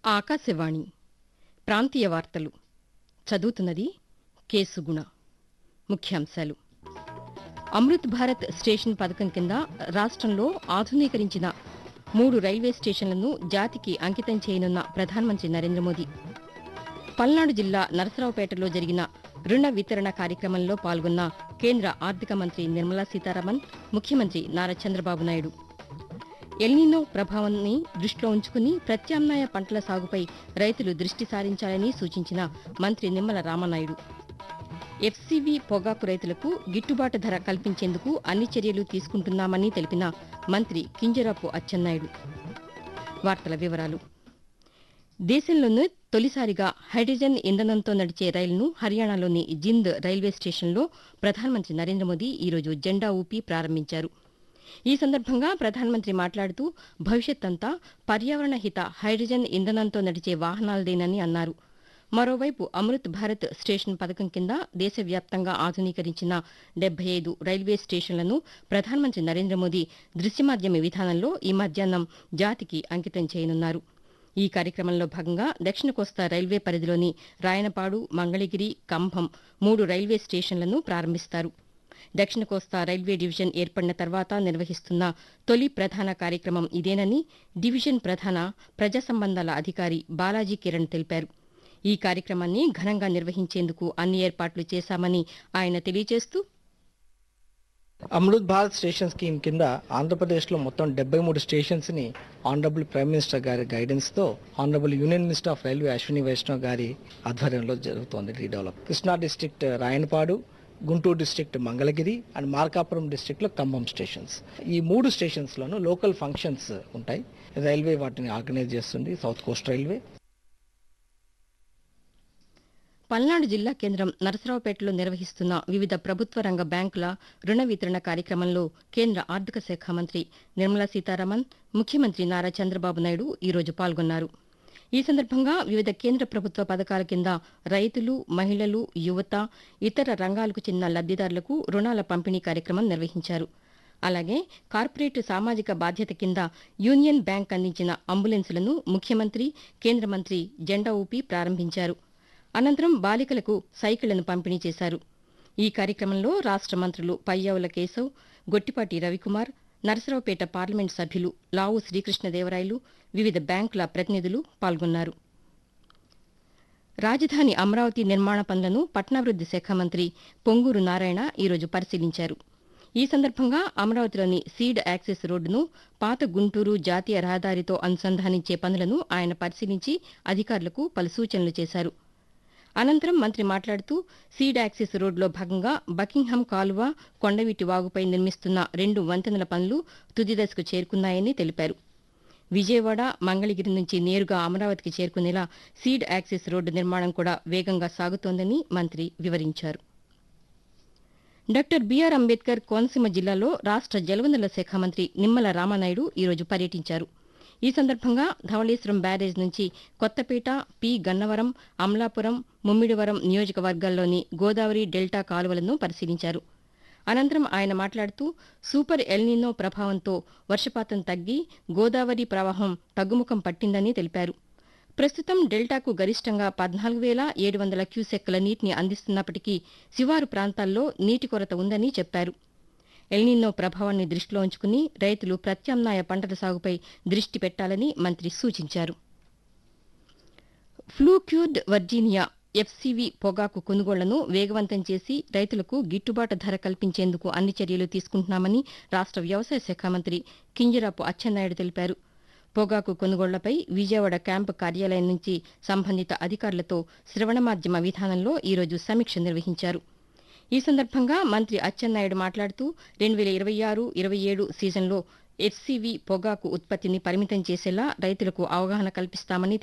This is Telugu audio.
ఆకాశవాణి ప్రాంతీయ వార్తలు చదువుతున్నది కేసుగుణ ముఖ్యాంశాలు అమృత్ భారత్ స్టేషన్ పథకం కింద రాష్ట్రంలో ఆధునీకరించిన మూడు రైల్వే స్టేషన్లను జాతికి అంకితం చేయనున్న ప్రధానమంత్రి నరేంద్ర మోదీ పల్నాడు జిల్లా నరసరావుపేటలో జరిగిన రుణ వితరణ కార్యక్రమంలో పాల్గొన్న కేంద్ర ఆర్థిక మంత్రి నిర్మలా సీతారామన్ ముఖ్యమంత్రి నారా చంద్రబాబు నాయుడు ఎల్నినో ప్రభావాన్ని దృష్టిలో ఉంచుకుని ప్రత్యామ్నాయ పంటల సాగుపై రైతులు దృష్టి సారించాలని సూచించిన మంత్రి నిమ్మల రామనాయుడు ఎఫ్సీవీ పొగాకు రైతులకు గిట్టుబాటు ధర కల్పించేందుకు అన్ని చర్యలు తీసుకుంటున్నామని తెలిపిన మంత్రి కింజరాపు అచ్చెన్నాయుడు వార్తల వివరాలు దేశంలోనే తొలిసారిగా హైడ్రోజన్ ఇంధనంతో నడిచే రైలును హర్యానాలోని జింద్ రైల్వే స్టేషన్లో ప్రధానమంత్రి నరేంద్ర మోదీ ఈరోజు జెండా ఊపి ప్రారంభించారు ఈ సందర్భంగా ప్రధానమంత్రి మాట్లాడుతూ భవిష్యత్ అంతా పర్యావరణ హిత హైడ్రోజన్ ఇంధనంతో నడిచే వాహనాలదేనని అన్నారు మరోవైపు అమృత్ భారత్ స్టేషన్ పథకం కింద దేశవ్యాప్తంగా ఆధునీకరించిన డెబ్బై ఐదు రైల్వే స్టేషన్లను ప్రధానమంత్రి నరేంద్ర మోదీ దృశ్యమాధ్యమ విధానంలో ఈ మధ్యాహ్నం జాతికి అంకితం చేయనున్నారు ఈ కార్యక్రమంలో భాగంగా దక్షిణ కోస్తా రైల్వే పరిధిలోని రాయనపాడు మంగళగిరి కంభం మూడు రైల్వే స్టేషన్లను ప్రారంభిస్తారు దక్షిణ కోస్తా రైల్వే డివిజన్ ఏర్పడిన తర్వాత నిర్వహిస్తున్న తొలి ప్రధాన కార్యక్రమం ఇదేనని డివిజన్ ప్రధాన ప్రజా సంబంధాల అధికారి బాలాజీ కిరణ్ తెలిపారు ఈ కార్యక్రమాన్ని ఘనంగా నిర్వహించేందుకు అన్ని ఏర్పాట్లు చేశామని ఆయన తెలియజేస్తూ అమృత్ భారత్ స్టేషన్ స్కీమ్ కింద ఆంధ్రప్రదేశ్లో మొత్తం డెబ్బై మూడు స్టేషన్స్ ని ఆనరబుల్ ప్రైమ్ మినిస్టర్ గారి గైడెన్స్ తో honourable union minister of railway Ashwini Vaishnaw గారి ఆధ్వర్యంలో జరుగుతోంది redevelop Krishna district Rayanapadu Guntur district Mangalagiri and Markapuram district లో ఖమ్మం స్టేషన్స్ ఈ మూడు స్టేషన్స్ లోనూ లోకల్ ఫంక్షన్స్ ఉంటాయి రైల్వే వాటిని ఆర్గనైజ్ చేస్తుంది సౌత్ కోస్ట్ రైల్వే పల్నాడు జిల్లా కేంద్రం నరసరావుపేటలో నిర్వహిస్తున్న వివిధ ప్రభుత్వ రంగ బ్యాంకుల రుణ వితరణ కార్యక్రమంలో కేంద్ర ఆర్థిక శాఖ మంత్రి నిర్మలా సీతారామన్ ముఖ్యమంత్రి నారా చంద్రబాబు నాయుడు ఈరోజు పాల్గొన్నారు ఈ సందర్భంగా వివిధ కేంద్ర ప్రభుత్వ పథకాల కింద రైతులు మహిళలు యువత ఇతర రంగాలకు చెందిన లబ్దిదారులకు రుణాల పంపిణీ కార్యక్రమం నిర్వహించారు అలాగే కార్పొరేట్ సామాజిక బాధ్యత కింద యూనియన్ బ్యాంక్ అందించిన అంబులెన్సులను ముఖ్యమంత్రి కేంద్ర మంత్రి జెండా ఊపి ప్రారంభించారు అనంతరం బాలికలకు సైకిళ్లను పంపిణీ చేశారు ఈ కార్యక్రమంలో రాష్ట మంత్రులు పయ్యావుల కేశవ్ గొట్టిపాటి రవికుమార్ నరసరావుపేట పార్లమెంట్ సభ్యులు లావు శ్రీకృష్ణదేవరాయలు వివిధ బ్యాంకుల ప్రతినిధులు పాల్గొన్నారు రాజధాని అమరావతి నిర్మాణ పనులను పట్టణాభివృద్ది శాఖ మంత్రి పొంగూరు నారాయణ ఈరోజు పరిశీలించారు ఈ సందర్భంగా అమరావతిలోని సీడ్ యాక్సెస్ రోడ్డును పాత గుంటూరు జాతీయ రహదారితో అనుసంధానించే పనులను ఆయన పరిశీలించి అధికారులకు పలు సూచనలు చేశారు అనంతరం మంత్రి మాట్లాడుతూ సీడ్ యాక్సిస్ రోడ్లో భాగంగా బకింగ్హామ్ కాలువ కొండవీటి వాగుపై నిర్మిస్తున్న రెండు వంతెనల పనులు తుది దశకు చేరుకున్నాయని తెలిపారు విజయవాడ మంగళగిరి నుంచి నేరుగా అమరావతికి చేరుకునేలా సీడ్ యాక్సిస్ రోడ్డు నిర్మాణం కూడా వేగంగా సాగుతోందని మంత్రి వివరించారు డాక్టర్ బీఆర్ అంబేద్కర్ కోనసీమ జిల్లాలో రాష్ట జలవనరుల శాఖ మంత్రి నిమ్మల రామానాయుడు ఈరోజు పర్యటించారు ఈ సందర్భంగా ధవళేశ్వరం బ్యారేజ్ నుంచి కొత్తపేట పి గన్నవరం అమలాపురం ముమ్మిడివరం నియోజకవర్గాల్లోని గోదావరి డెల్టా కాలువలను పరిశీలించారు అనంతరం ఆయన మాట్లాడుతూ సూపర్ ఎల్నినో ప్రభావంతో వర్షపాతం తగ్గి గోదావరి ప్రవాహం తగ్గుముఖం పట్టిందని తెలిపారు ప్రస్తుతం డెల్టాకు గరిష్టంగా పద్నాలుగు వేల ఏడు వందల క్యూసెక్కుల నీటిని అందిస్తున్నప్పటికీ శివారు ప్రాంతాల్లో నీటి కొరత ఉందని చెప్పారు ఎల్నినో ప్రభావాన్ని దృష్టిలో ఉంచుకుని రైతులు ప్రత్యామ్నాయ పంటల సాగుపై దృష్టి పెట్టాలని మంత్రి సూచించారు ఫ్లూక్యూర్డ్ వర్జీనియా ఎఫ్సీవీ పొగాకు కొనుగోళ్లను వేగవంతం చేసి రైతులకు గిట్టుబాటు ధర కల్పించేందుకు అన్ని చర్యలు తీసుకుంటున్నామని రాష్ట వ్యవసాయ శాఖ మంత్రి కింజరాపు అచ్చెన్నాయుడు తెలిపారు పొగాకు కొనుగోళ్లపై విజయవాడ క్యాంపు కార్యాలయం నుంచి సంబంధిత అధికారులతో శ్రవణ మాధ్యమ విధానంలో ఈరోజు సమీక్ష నిర్వహించారు ఈ సందర్భంగా మంత్రి అచ్చెన్నాయుడు మాట్లాడుతూ రెండు వేల ఇరవై ఆరు ఇరవై ఏడు సీజన్లో ఎఫ్సీవీ పొగాకు ఉత్పత్తిని పరిమితం చేసేలా రైతులకు అవగాహన కల్పిస్తామని